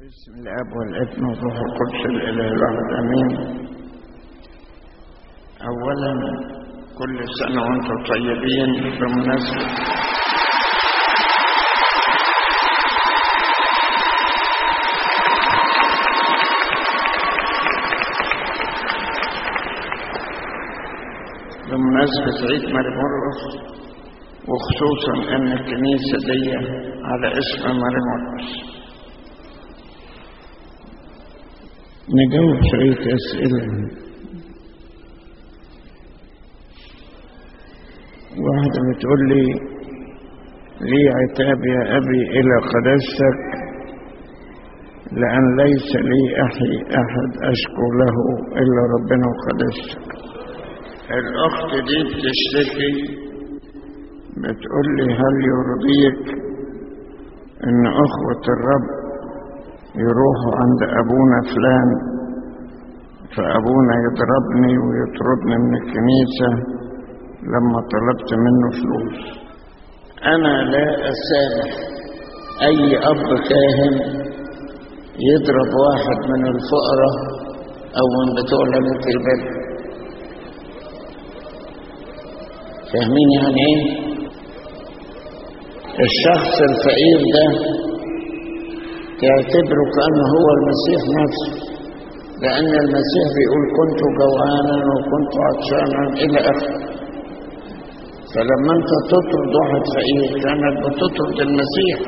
باسم الاب والابن والروح القدس الاله الواحد امين اولا كل سنه وانتم طيبين بمناسبه بمناسبة عيد ماري مرقس وخصوصا ان الكنيسة دي على اسم ماري مرقس نجاوب شوية أسئلة واحدة بتقول لي لي عتاب يا أبي إلى قداستك لأن ليس لي أحي أحد أشكو له إلا ربنا وقداستك الأخت دي بتشتكي بتقول لي هل يرضيك إن أخوة الرب يروحوا عند أبونا فلان فأبونا يضربني ويطردني من الكنيسة لما طلبت منه فلوس أنا لا أسامح أي أب كاهن يضرب واحد من الفقراء أو من بتوع ليلة البلد فاهمين يعني ايه الشخص الفقير ده تعتبره كأنه هو المسيح نفسه لأن المسيح بيقول كنت جوعانا وكنت عطشانا إلى آخره فلما أنت تطرد واحد فقير كانت بتطرد المسيح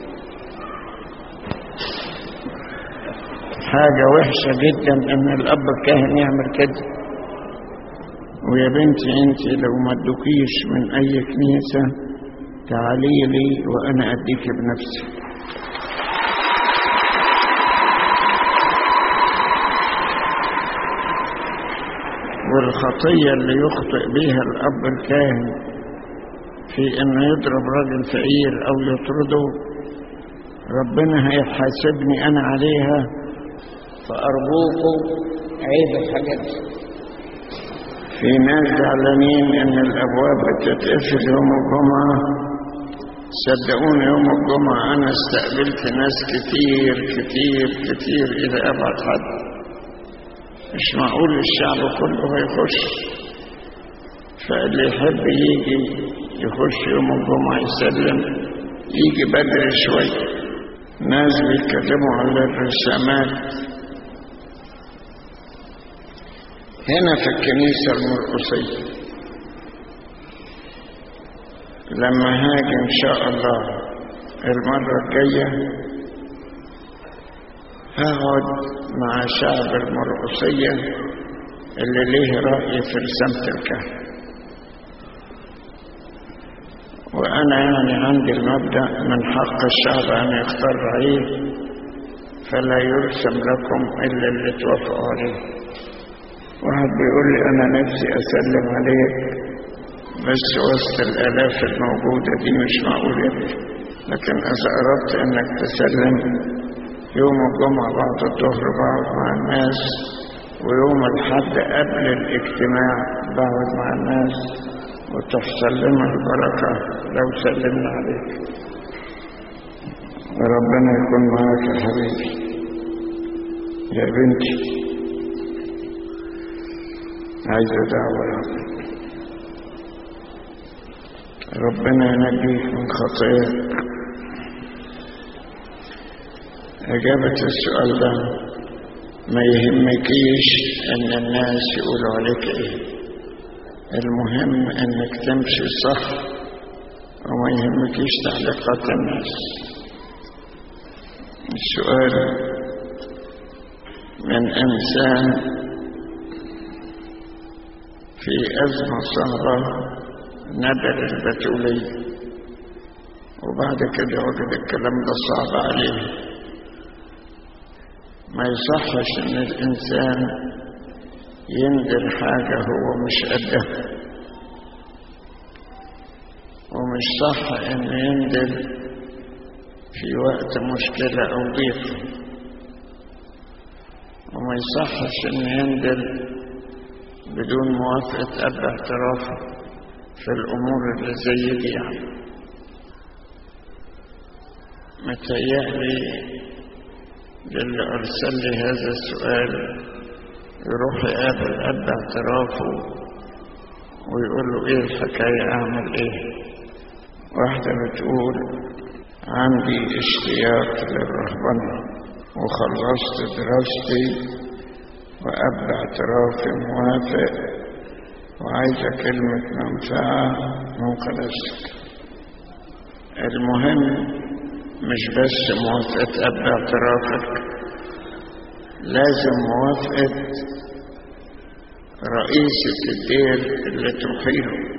حاجة وحشة جدا إن الأب الكاهن يعمل كده ويا بنتي انت لو ما ادوكيش من اي كنيسة تعالي لي وانا اديك بنفسي والخطية اللي يخطئ بها الاب الكاهن في انه يضرب راجل فقير او يطرده ربنا هيحاسبني انا عليها فارجوكم عيب الحاجات دي في ناس زعلانين ان الابواب بتتقفل يوم الجمعه صدقوني يوم الجمعه انا استقبلت ناس كتير كتير كتير الى ابعد حد مش معقول الشعب كله هيخش فاللي يحب يجي يخش يوم الجمعه يسلم يجي بدري شويه ناس بيتكلموا على الرسامات هنا في الكنيسة المرقسية لما هاجي إن شاء الله المرة الجاية هقعد مع شعب المرقسية اللي ليه رأي في رسامة الكهنة وأنا يعني عندي المبدأ من حق الشعب أن يختار رأيه فلا يرسم لكم إلا اللي توافقوا عليه واحد بيقول لي أنا نفسي أسلم عليك بس وسط الآلاف الموجودة دي مش معقول يا لكن إذا أردت إنك تسلم يوم الجمعة بعد الظهر بقعد مع الناس ويوم الحد قبل الاجتماع بقعد مع الناس وتحصل لنا البركة لو سلمنا عليك ربنا يكون معاك يا حبيبي يا بنتي عايزة دعوة يا رب ربنا ينجيك من خطاياك إجابة السؤال ده ما يهمكيش إن الناس يقولوا عليك إيه المهم إنك تمشي صح وما يهمكيش تعليقات الناس السؤال من إنسان في أزمة صعبة ندر البتولية وبعد كده وجد الكلام ده صعب عليه ما يصحش ان الانسان يندر حاجة هو مش قدها ومش صح ان يندر في وقت مشكلة او ضيق وما يصحش ان يندر بدون موافقة أب اعترافه في الأمور اللي زي دي يعني متهيألي للي أرسل لي هذا السؤال يروح يقابل أب اعترافه ويقول له إيه الحكاية أعمل إيه واحدة بتقول عندي اشتياق للرهبنة وخلصت دراستي وأب اعترافي موافق وعايزة كلمة منفعة من قداستك المهم مش بس موافقة أب اعترافك لازم موافقة رئيسة الدير اللي تحيله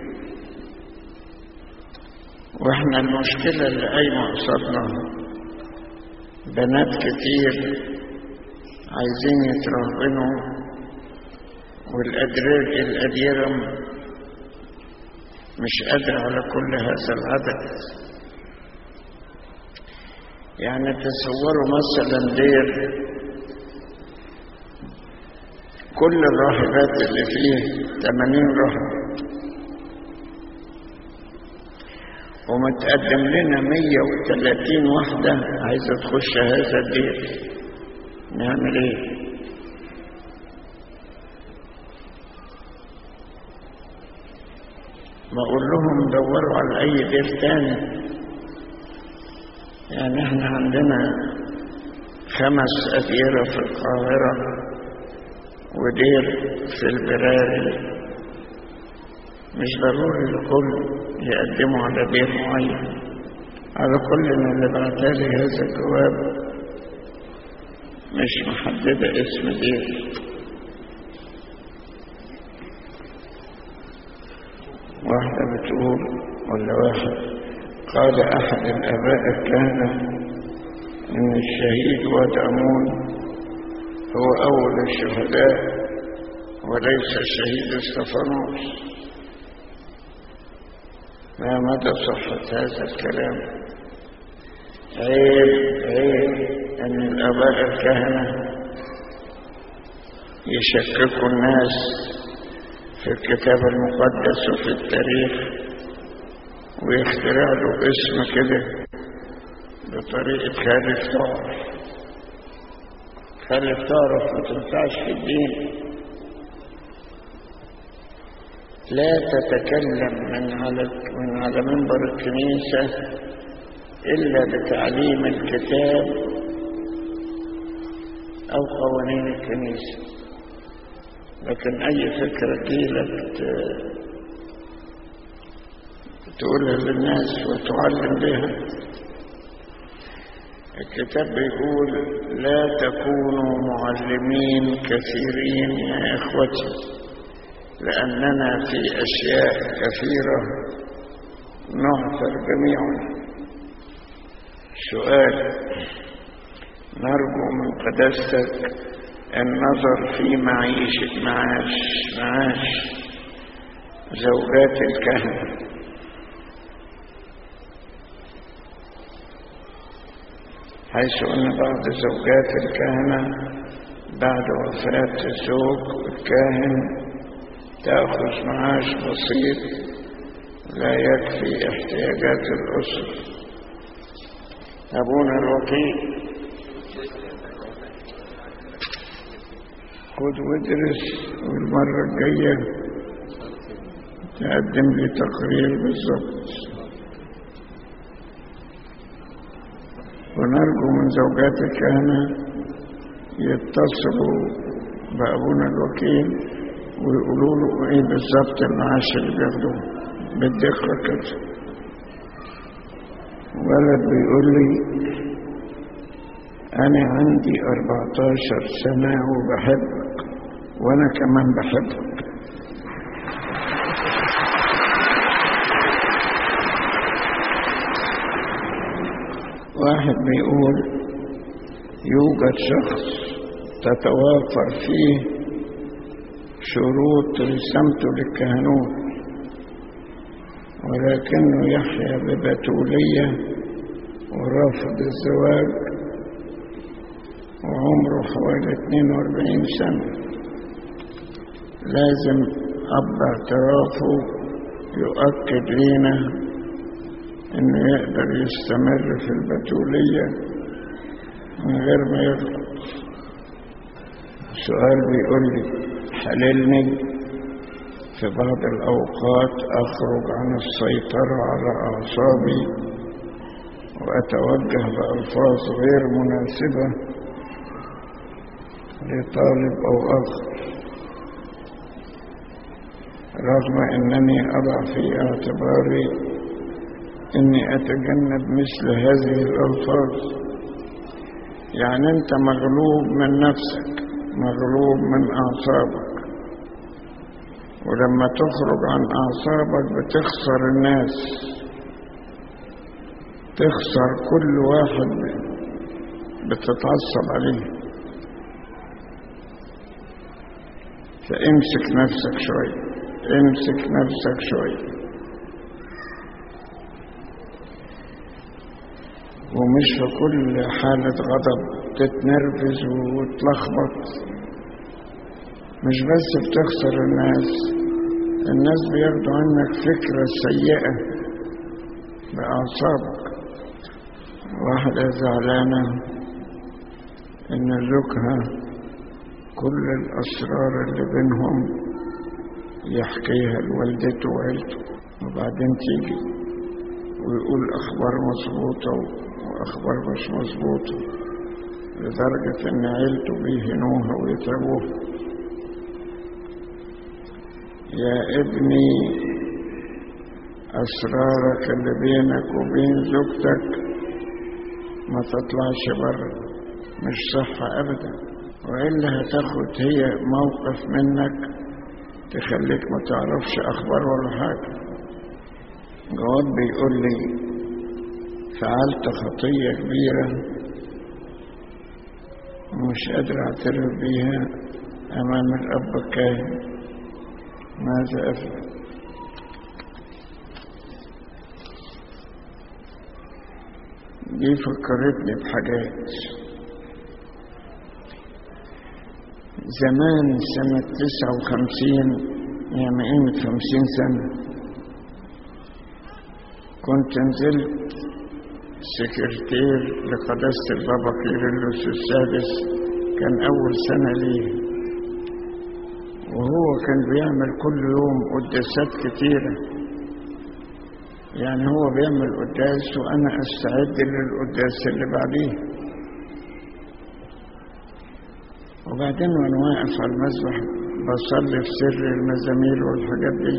واحنا المشكلة اللي قايمة قصادنا بنات كتير عايزين يترهبنوا والأدرار الأديرم مش قادر على كل هذا العدد يعني تصوروا مثلا دير كل الراهبات اللي فيه 80 راهب ومتقدم لنا 130 واحدة عايزة تخش هذا الدير نعمل ايه بقول لهم دوروا على اي دير تاني يعني احنا عندنا خمس أديرة في القاهرة ودير في البراري مش ضروري الكل يقدموا على دير معين على كل اللي بعتالي هذا الجواب مش محددة اسم دير واحدة بتقول ولا واحد قال أحد الآباء الكهنة إن الشهيد ودأمون هو أول الشهداء وليس الشهيد استفانوس ما مدى صحة هذا الكلام عيب عيب أن الآباء الكهنة يشككوا الناس في الكتاب المقدس وفي التاريخ ويخترع له اسم كده بطريقة خالف تعرف خالف تعرف ما تنفعش في الدين لا تتكلم من على من على منبر الكنيسة إلا بتعليم الكتاب أو قوانين الكنيسة لكن أي فكرة تجيلك تقولها للناس وتعلم بها الكتاب بيقول لا تكونوا معلمين كثيرين يا إخوتي لأننا في أشياء كثيرة نعثر جميعا سؤال نرجو من قداستك النظر في معيشة معاش معاش زوجات الكهنة حيث أن بعض زوجات الكهنة بعد وفاة الزوج الكاهن تأخذ معاش بسيط لا يكفي احتياجات الأسرة أبونا الوكيل خد وادرس والمرة الجاية تقدم لي تقرير بالظبط ونرجو من زوجات الكهنة يتصلوا بأبونا الوكيل ويقولوا له ايه بالظبط المعاش اللي بياخدوه بالدقة كده ولد بيقول لي أنا عندي 14 سنة وبحبك وأنا كمان بحبك واحد بيقول يوجد شخص تتوافر فيه شروط رسمته للكهنوت ولكنه يحيا ببتولية ورافض الزواج وعمره حوالي 42 سنة لازم أب اعترافه يؤكد لنا انه يقدر يستمر في البتولية من غير ما يغلط سؤال بيقول لي حللني في بعض الأوقات أخرج عن السيطرة على أعصابي وأتوجه بألفاظ غير مناسبة لطالب أو آخر رغم أنني أضع في اعتباري أني أتجنب مثل هذه الألفاظ يعني أنت مغلوب من نفسك مغلوب من أعصابك ولما تخرج عن أعصابك بتخسر الناس تخسر كل واحد بتتعصب عليه فامسك نفسك شوية امسك نفسك شوية ومش في كل حالة غضب تتنرفز وتلخبط مش بس بتخسر الناس الناس بياخدوا عنك فكرة سيئة بأعصابك واحدة زعلانة إن زوجها كل الأسرار اللي بينهم يحكيها لوالدته وعيلته وبعدين تيجي ويقول أخبار مظبوطة وأخبار مش مظبوطة لدرجة إن عيلته بيهنوها ويتعبوها يا ابني أسرارك اللي بينك وبين زوجتك ما تطلعش بره مش صح أبدا وإلا هتاخد هي موقف منك تخليك ما تعرفش أخبار ولا حاجة جواب بيقول لي فعلت خطية كبيرة ومش قادر أعترف بيها أمام الأب الكاهن ماذا أفعل دي فكرتني بحاجات زمان سنة تسعة وخمسين يعني قيمة خمسين سنة كنت نزلت سكرتير لقداسة البابا كيرلس السادس كان أول سنة ليه وهو كان بيعمل كل يوم قداسات كتيرة يعني هو بيعمل قداس وأنا أستعد للقداس اللي بعديه وبعدين وأنا واقف على المسبح بصلي في سر المزامير والحاجات دي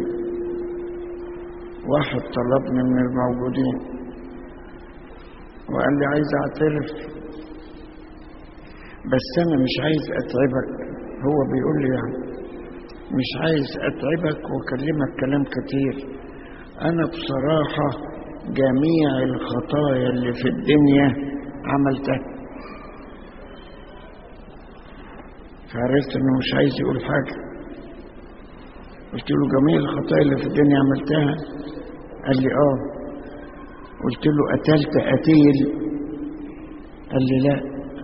واحد طلبني من الموجودين وقال لي عايز اعترف بس انا مش عايز اتعبك هو بيقول لي يعني مش عايز اتعبك واكلمك كلام كتير انا بصراحة جميع الخطايا اللي في الدنيا عملتها فعرفت انه مش عايز يقول حاجة قلت له جميع الخطايا اللي في الدنيا عملتها قال لي اه قلت له قتلت قتيل قال لي لا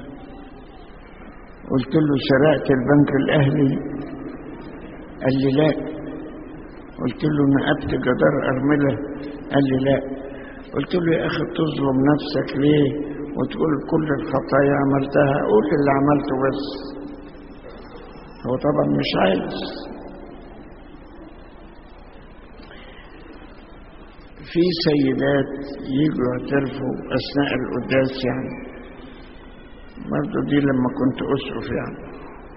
قلت له سرقت البنك الاهلي قال لي لا قلت له نقبت جدار ارمله قال لي لا قلت له يا اخي تظلم نفسك ليه وتقول كل الخطايا عملتها قول اللي عملته بس هو طبعا مش عايز في سيدات يجوا يعترفوا أثناء القداس يعني برضه دي لما كنت أسقف يعني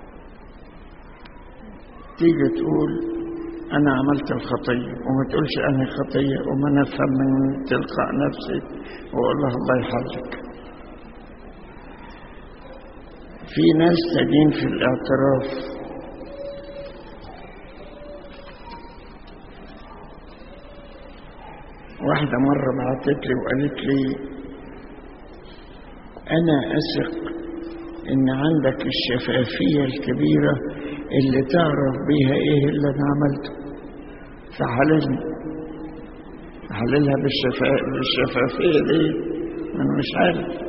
تيجي تقول أنا عملت الخطية وما تقولش أنا خطية وما نفهم من تلقاء نفسي وأقول لها الله يحفظك في ناس تانيين في الاعتراف واحدة مرة بعتت لي وقالت لي أنا أثق إن عندك الشفافية الكبيرة اللي تعرف بيها إيه اللي أنا عملته فحللني أحللها بالشفا... بالشفافية دي أنا مش عارف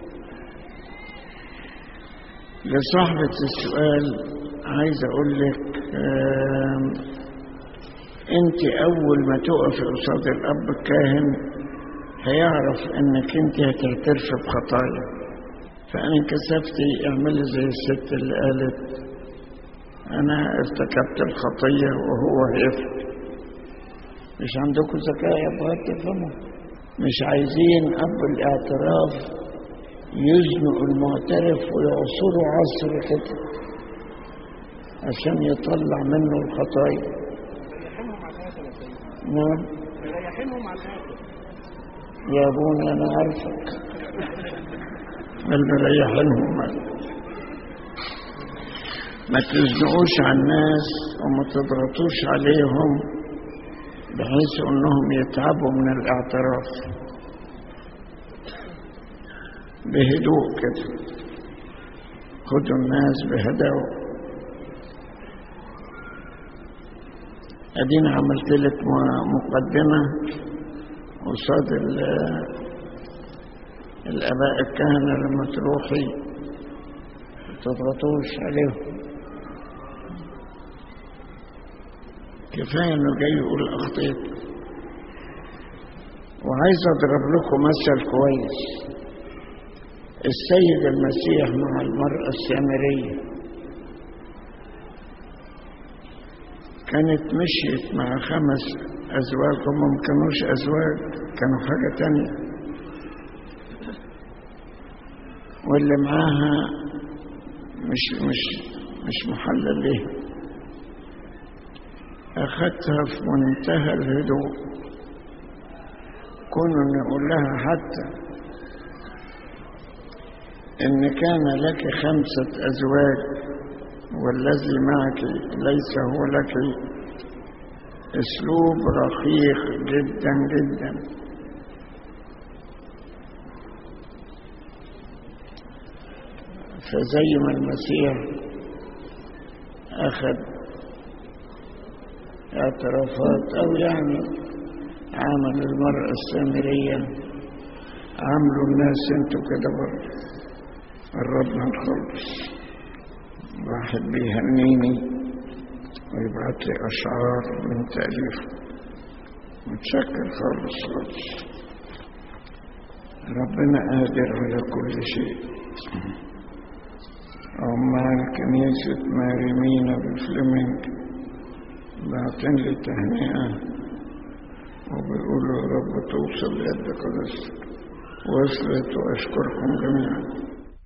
لصاحبة السؤال عايز أقول لك آه انت اول ما تقفي قصاد الاب الكاهن هيعرف انك انت هتعترف بخطايا فأنا كسفتي اعملي زي الست اللي قالت أنا ارتكبت الخطية وهو هيفت مش عندكم ذكاء يا أبوات تفهموا مش عايزين أب الاعتراف يزنق المعترف ويعصره عصر كده عشان يطلع منه الخطايا ريحينهم على الاخر يا سيدي نعم ريحينهم على الاخر يا ابونا انا عارفك اللي ريحنهم ما تزنقوش على الناس وما تضغطوش عليهم بحيث انهم يتعبوا من الاعتراف بهدوء كده خدوا الناس بهداوة ادينا عملت لك مقدمة قصاد الاباء الكهنة لما تروحي تضغطوش عليهم كفاية انه جاي يقول اخطيت وعايز اضرب لكم مثل كويس السيد المسيح مع المرأة السامرية كانت مشيت مع خمس أزواج هم ما كانوش أزواج كانوا حاجة تانية واللي معاها مش مش مش محلل ليه أخذتها في منتهى الهدوء كون نقول لها حتى إن كان لك خمسة أزواج والذي معك ليس هو لك أسلوب رقيق جدا جدا فزي ما المسيح أخذ اعترافات أو يعني عمل المرأة السامرية عملوا الناس انتوا كده برضه قربنا نخلص واحد بيهنيني ويبعت لي أشعار من تأليفه متشكر خالص خالص ربنا قادر على كل شيء عمال كنيسة ماريمينا بالفلمنج بعتين لي تهنئة وبيقولوا يا رب توصل ليد قدستك وصلت وأشكركم جميعا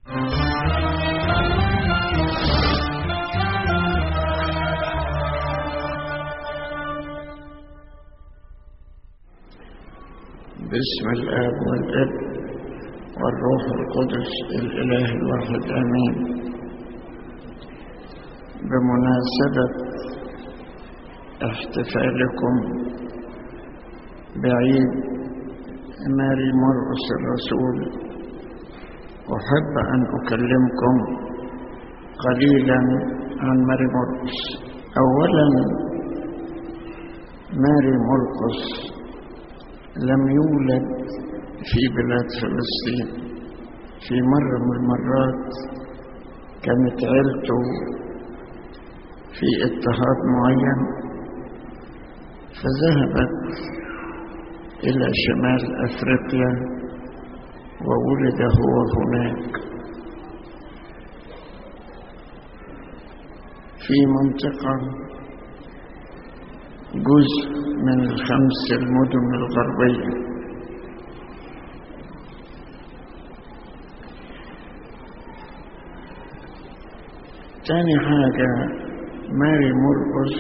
باسم الآب والابن والروح القدس الإله الواحد آمين بمناسبة احتفالكم بعيد ماري مرقس الرسول أحب أن أكلمكم قليلا عن ماري مرقس أولا ماري مرقس لم يولد في بلاد فلسطين في مرة من المرات كانت عيلته في اضطهاد معين فذهبت إلى شمال أفريقيا وولد هو هناك في منطقة جزء من الخمس المدن الغربية تاني حاجة ماري مرقس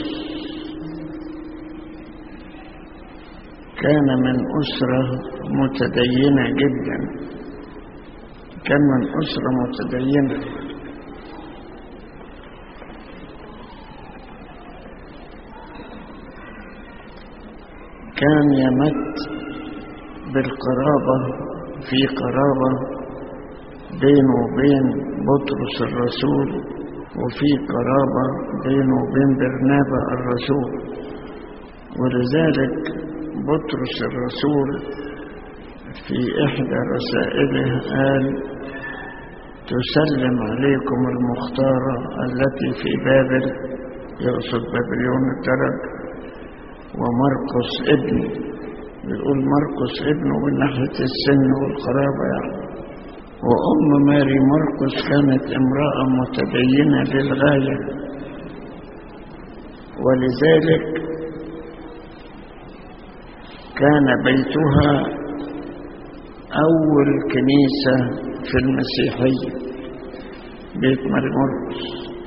كان من أسرة متدينة جدا كان من أسرة متدينة كان يمت بالقرابة في قرابة بينه وبين بطرس الرسول وفي قرابة بينه وبين برنابا الرسول ولذلك بطرس الرسول في إحدى رسائله قال تسلم عليكم المختارة التي في بابل يقصد بابليون الدرج ومرقس ابني بيقول مرقس ابنه من ناحية السن والقرابة يعني وأم ماري مرقس كانت امرأة متدينة للغاية ولذلك كان بيتها أول كنيسة في المسيحية بيت ماري مرقس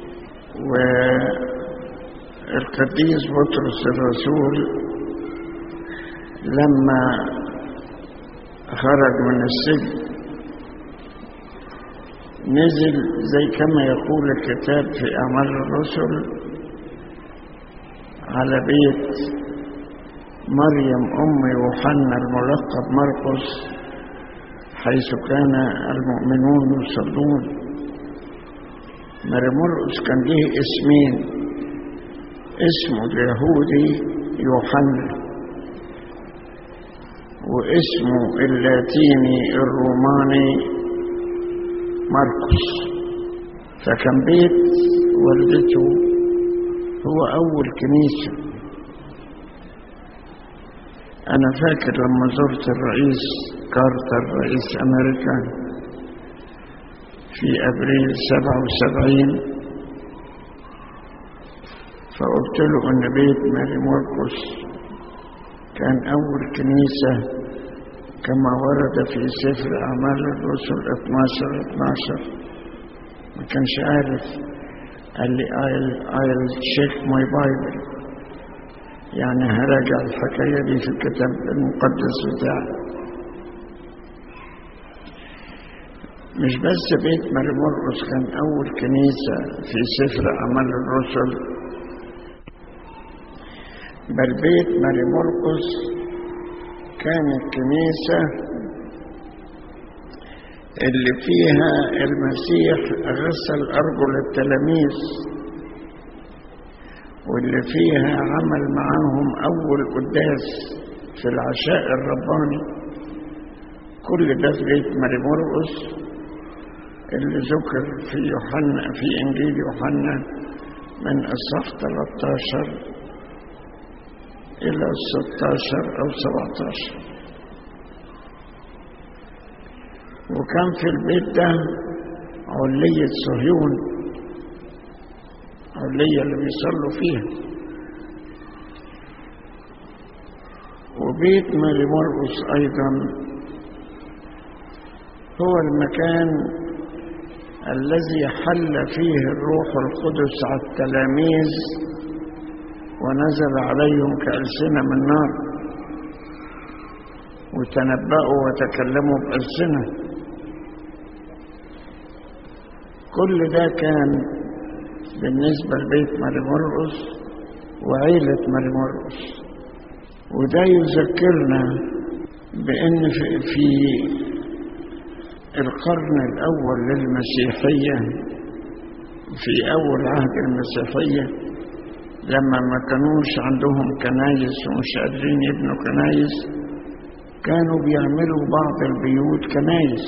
والقديس بطرس الرسول لما خرج من السجن نزل زي كما يقول الكتاب في أعمال الرسل على بيت مريم أم يوحنا الملقب مرقس حيث كان المؤمنون يصلون مريم مرقس كان له اسمين اسمه اليهودي يوحنا واسمه اللاتيني الروماني مرقس فكان بيت والدته هو أول كنيسة أنا فاكر لما زرت الرئيس كارتر رئيس أمريكا في أبريل سبعة وسبعين فقلت له إن بيت ماري مرقس كان أول كنيسة كما ورد في سفر أعمال الرسل 12 12 ما كانش عارف قال لي I'll, I'll check my Bible يعني هراجع الحكاية دي في الكتاب المقدس بتاعي مش بس بيت ماري مرقس كان أول كنيسة في سفر أعمال الرسل بل بيت ماري مرقس كانت كنيسة اللي فيها المسيح غسل أرجل التلاميذ واللي فيها عمل معاهم أول قداس في العشاء الرباني كل ده في بيت ماري مرقس اللي ذكر في يوحنا في إنجيل يوحنا من إصحاح 13 إلى 16 أو 17 وكان في البيت ده علية صهيون علية اللي بيصلوا فيها وبيت ماري مرقس أيضا هو المكان الذي حل فيه الروح القدس على التلاميذ ونزل عليهم كألسنة من نار وتنبأوا وتكلموا بألسنة كل ده كان بالنسبة لبيت ماري مرقس وعيلة ماري مرقس وده يذكرنا بأن في, في القرن الأول للمسيحية في أول عهد المسيحية لما ما كانوش عندهم كنايس ومش قادرين يبنوا كنايس كانوا بيعملوا بعض البيوت كنايس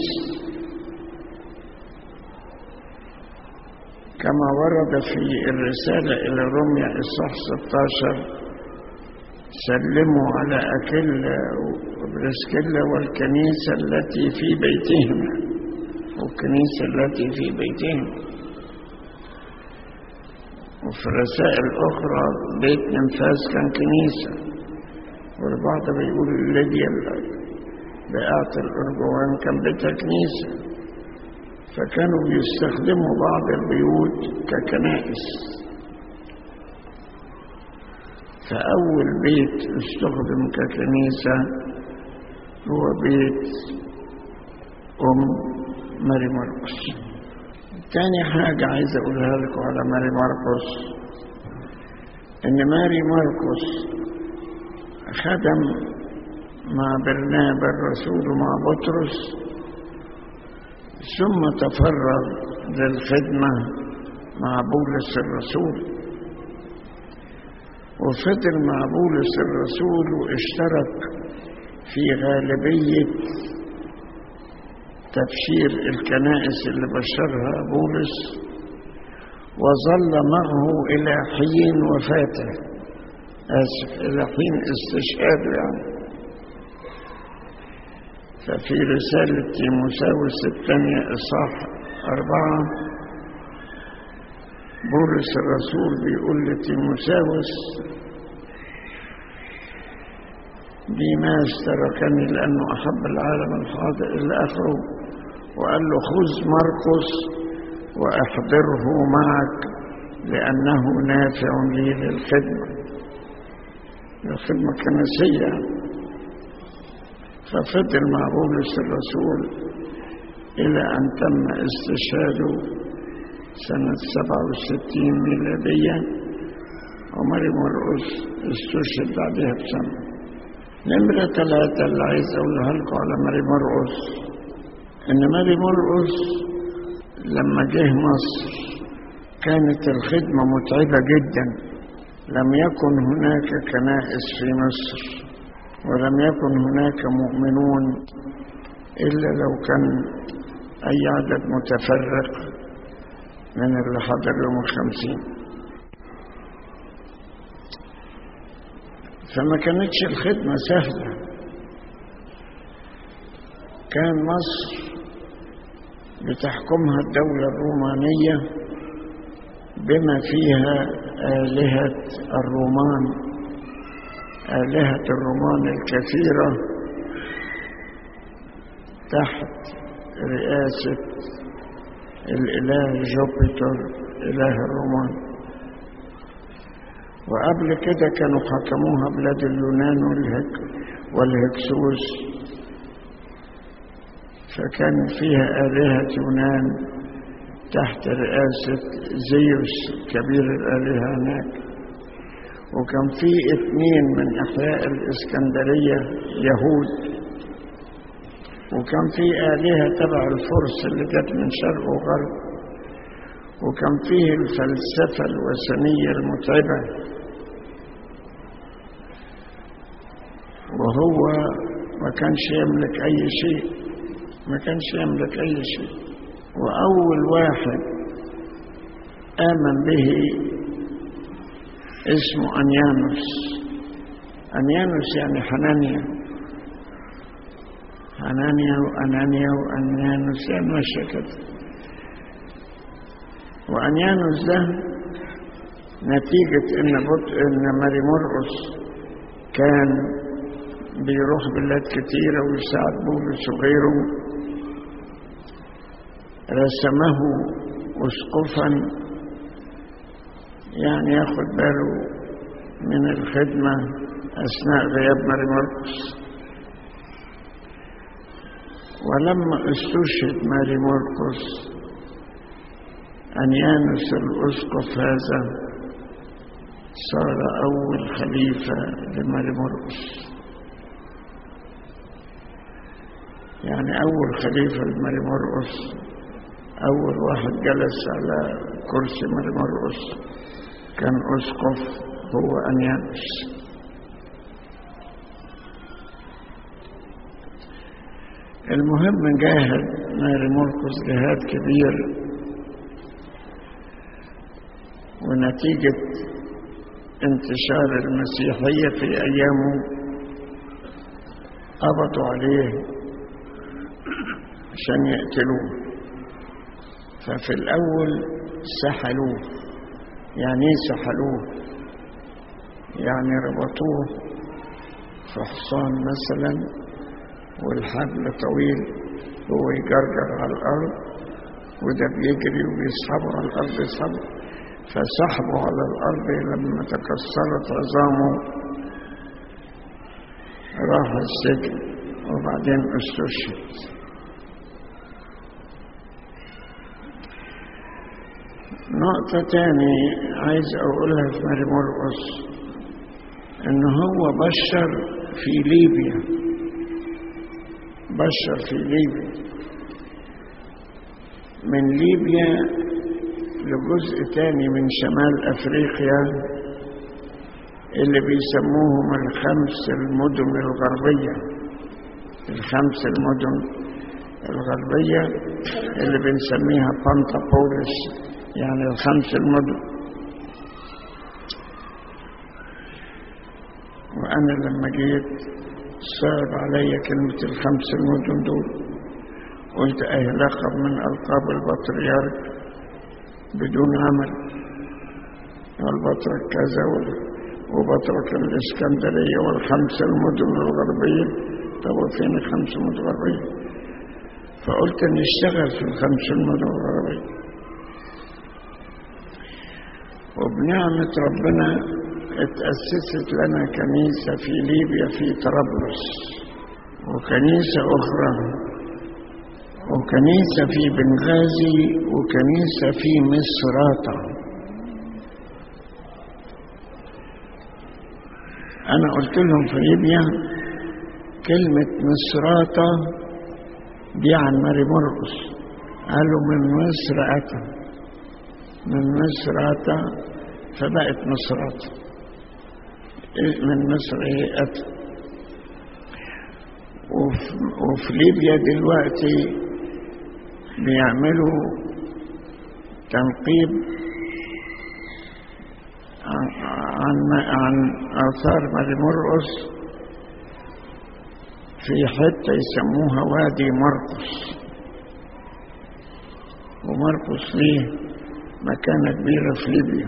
كما ورد في الرسالة إلى روميا إصحاح 16 سلموا على أكل وبرسكيلا والكنيسة التي في بيتهم والكنيسة التي في بيتهم وفي الرسائل الأخرى بيت نمفاس كان كنيسة والبعض بيقول ليديا بقعة الأرجوان كان بيتها كنيسة فكانوا بيستخدموا بعض البيوت ككنائس فأول بيت استخدم ككنيسة هو بيت أم ماري مرقس تاني حاجة عايز أقولها لكم على ماري مرقس إن ماري مرقس خدم مع برنابا الرسول ومع بطرس ثم تفرغ للخدمة مع بولس الرسول وفضل مع بولس الرسول واشترك في غالبية تبشير الكنائس اللي بشرها بولس وظل معه إلى حين وفاته آسف إلى حين استشهاده يعني ففي رسالة تيموساوس الثانية إصحاح أربعة بولس الرسول بيقول لتيموساوس ديماس تركني لأنه أحب العالم الحاضر إلى آخره وقال له خذ مرقس وأحضره معك لأنه نافع لي للخدمة الخدمة الكنسية ففضل مع بولس الرسول إلى أن تم استشهاده سنة 67 ميلادية وماري مرقس استشهد بعدها بسنة نمرة ثلاثة اللي عايز أقولها لكم على ماري مرقس إن ماري مرقس لما جه مصر كانت الخدمة متعبة جدا لم يكن هناك كنائس في مصر ولم يكن هناك مؤمنون إلا لو كان أي عدد متفرق من اللي حضر يوم الخمسين فما كانتش الخدمة سهلة كان مصر بتحكمها الدولة الرومانية بما فيها آلهة الرومان آلهة الرومان الكثيرة تحت رئاسة الإله جوبيتر إله الرومان وقبل كده كانوا حكموها بلاد اليونان والهك والهكسوس فكان فيها آلهة يونان تحت رئاسة زيوس كبير الآلهة هناك وكان في اثنين من أحياء الإسكندرية يهود وكان في آلهة تبع الفرس اللي جت من شرق وغرب وكان فيه الفلسفة الوثنية المتعبة وهو ما كانش يملك أي شيء ما كانش يملك أي شيء وأول واحد آمن به اسمه أنيانوس أنيانوس يعني حنانيا حنانيا وأنانيا وأنيانوس يعني ماشية كده وأنيانوس ده نتيجة إن بط... إن ماري مرقس كان بيروح بلاد كتيرة ويساعد بولس وغيره رسمه أسقفا يعني ياخد باله من الخدمة أثناء غياب ماري مرقس ولما استشهد ماري مرقس أنيانوس الأسقف هذا صار أول خليفة لماري مرقس يعني أول خليفة لماري مرقس أول واحد جلس على كرسي ماري مرقس كان أسقف هو أنيانوس المهم جاهد ماري مرقس جهاد كبير ونتيجة انتشار المسيحية في أيامه قبضوا عليه عشان يقتلوه ففي الأول سحلوه يعني ايه سحلوه يعني ربطوه في حصان مثلا والحبل طويل هو يجرجر على الأرض وده بيجري وبيسحبه على الأرض يسحبه فسحبه على الأرض لما تكسرت عظامه راح السجن وبعدين استشهد نقطة تاني عايز أقولها في ماري مرقس إن هو بشر في ليبيا بشر في ليبيا من ليبيا لجزء تاني من شمال أفريقيا اللي بيسموهم الخمس المدن الغربية الخمس المدن الغربية اللي بنسميها بانتابوليس يعني الخمس المدن وأنا لما جيت صعب علي كلمة الخمس المدن دول قلت أي لقب من ألقاب البطريرك بدون عمل البطرك كذا وبطرك الإسكندرية والخمس المدن الغربية طب وفين الخمس المدن الغربية فقلت نشتغل في الخمس المدن الغربية وبنعمة ربنا اتأسست لنا كنيسة في ليبيا في طرابلس وكنيسة أخرى وكنيسة في بنغازي وكنيسة في مصراتة أنا قلت لهم في ليبيا كلمة مصراتة دي عن ماري مرقس قالوا من مصر أتى من مصر أتى فبقت مصراتة من مصر هي أتى وفي, وفي ليبيا دلوقتي بيعملوا تنقيب عن عن آثار ماري مرقس في حتة يسموها وادي مرقس ومرقس ليه مكانة كبيرة في ليبيا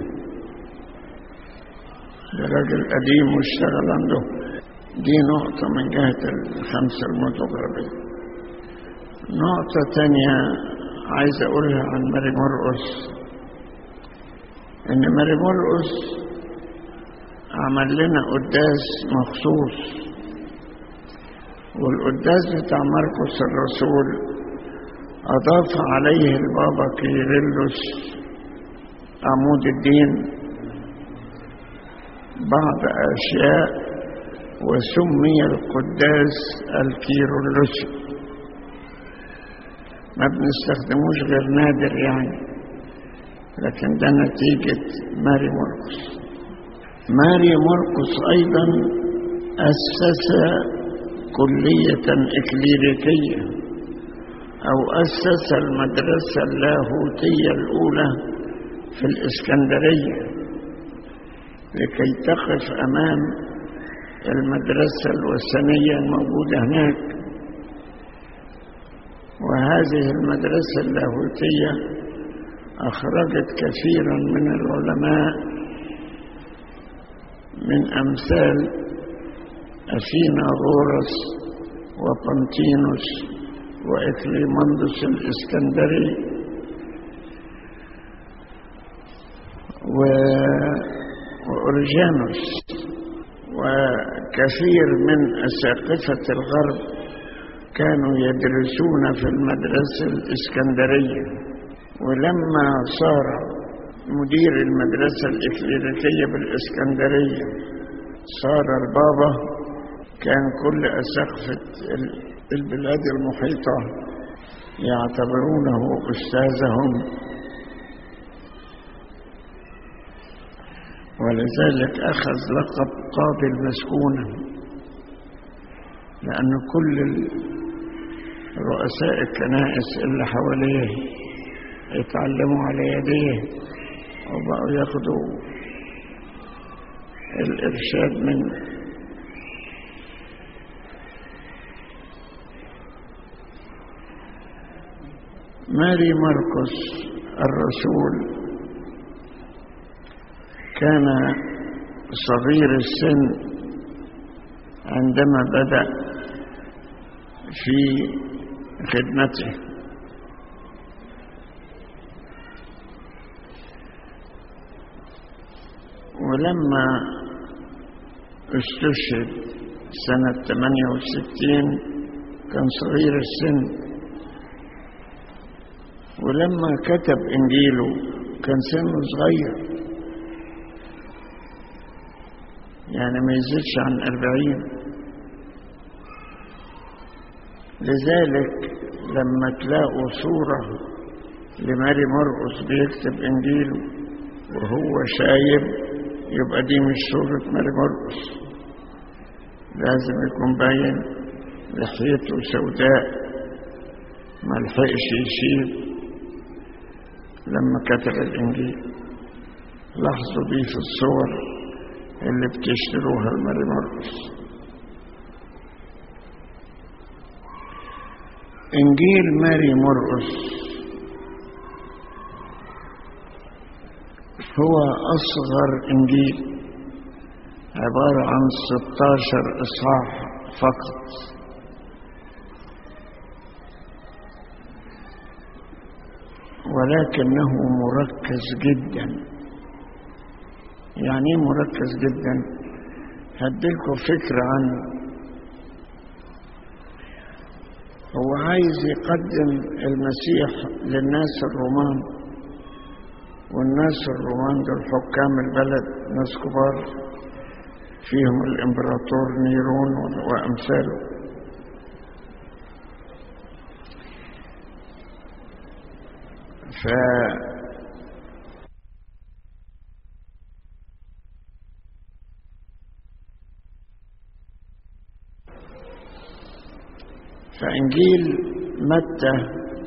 ده راجل قديم واشتغل عنده دي نقطة من جهة الخمسة المتغربية نقطة تانية عايز أقولها عن ماري مرقس إن ماري مرقس عمل لنا قداس مخصوص والقداس بتاع مرقس الرسول أضاف عليه البابا كيرلس عمود الدين بعض أشياء وسمي القداس الكيرلسي ما بنستخدموش غير نادر يعني لكن ده نتيجة ماري مرقس ماري مرقس أيضا أسس كلية إكليريكية أو أسس المدرسة اللاهوتية الأولى في الإسكندرية لكي تقف أمام المدرسة الوثنية الموجودة هناك وهذه المدرسة اللاهوتية أخرجت كثيرا من العلماء من أمثال أثينا غورس وبنطينوس وإكليمندس الإسكندري و... وأورجانوس وكثير من أساقفة الغرب كانوا يدرسون في المدرسة الإسكندرية ولما صار مدير المدرسة الإكليريكية بالإسكندرية صار البابا كان كل أسقفة البلاد المحيطة يعتبرونه أستاذهم ولذلك أخذ لقب قاضي المسكونة لأن كل رؤساء الكنائس اللي حواليه اتعلموا على يديه وبقوا ياخدوا الإرشاد منه ماري مرقس الرسول كان صغير السن عندما بدأ في خدمته ولما استشهد سنة 68 كان صغير السن ولما كتب إنجيله كان سنه صغير يعني ما يزيدش عن أربعين لذلك لما تلاقوا صورة لماري مرقس بيكتب إنجيله وهو شايب يبقى دي مش صورة ماري مرقس لازم يكون باين لحيته سوداء ما لحقش يشيل لما كتب الإنجيل لاحظوا دي في الصور اللي بتشتروها الماري مرقس إنجيل ماري مرقس هو أصغر إنجيل عبارة عن 16 إصحاح فقط ولكنه مركز جدا يعني ايه مركز جدا هديلكم فكرة عنه هو عايز يقدم المسيح للناس الرومان والناس الرومان دول حكام البلد ناس كبار فيهم الامبراطور نيرون وامثاله ف فإنجيل متى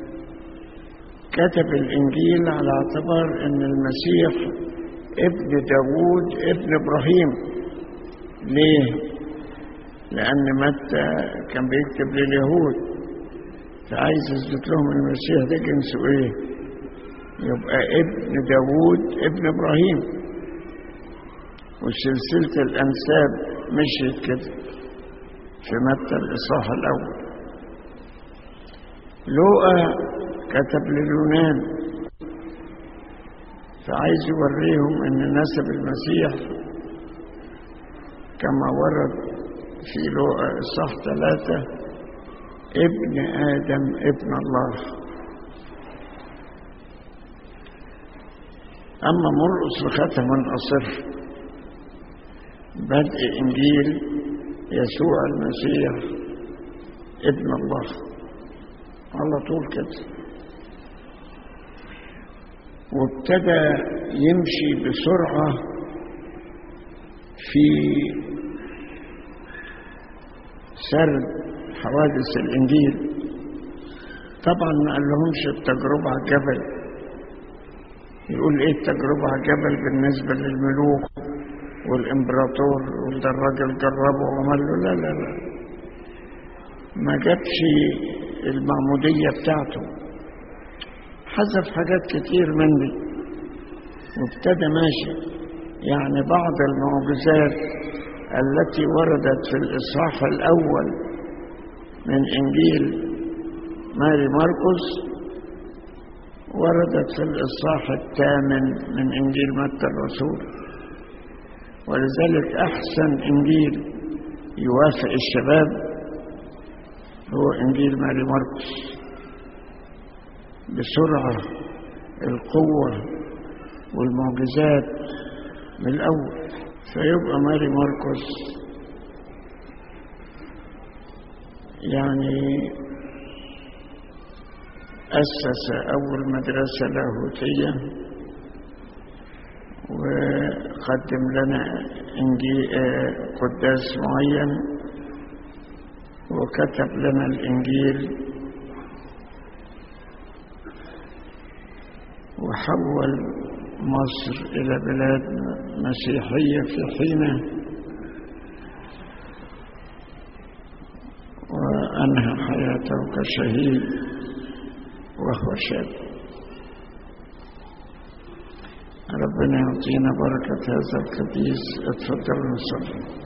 كتب الإنجيل على اعتبار أن المسيح ابن داوود ابن إبراهيم ليه؟ لأن متى كان بيكتب لليهود فعايز يثبت لهم المسيح ده جنسه إيه؟ يبقى ابن داوود ابن إبراهيم وسلسلة الأنساب مشيت كده في متى الإصحاح الأول لوقا كتب لليونان فعايز يوريهم ان نسب المسيح كما ورد في لوقا اصحاح ثلاثة ابن آدم ابن الله أما مرقس فختم أصر بدء إنجيل يسوع المسيح ابن الله على طول كده وابتدى يمشي بسرعة في سرد حوادث الإنجيل طبعا ما قال لهمش التجربة على الجبل يقول ايه التجربة على الجبل بالنسبة للملوك والامبراطور وده الراجل جربه وعمل له لا لا لا ما جابش المعمودية بتاعته حذف حاجات كتير من دي وابتدى ماشي يعني بعض المعجزات التي وردت في الإصحاح الأول من إنجيل ماري مرقس وردت في الإصحاح الثامن من إنجيل متى الرسول ولذلك أحسن إنجيل يوافق الشباب هو إنجيل ماري مرقس بسرعة القوة والمعجزات من الأول فيبقى ماري مرقس يعني أسس أول مدرسة لاهوتية وقدم لنا إنجيل قداس معين وكتب لنا الإنجيل وحول مصر إلى بلاد مسيحية في حينه وأنهى حياته كشهيد وهو شاب ربنا يعطينا بركة هذا القديس اتفضلوا نصلي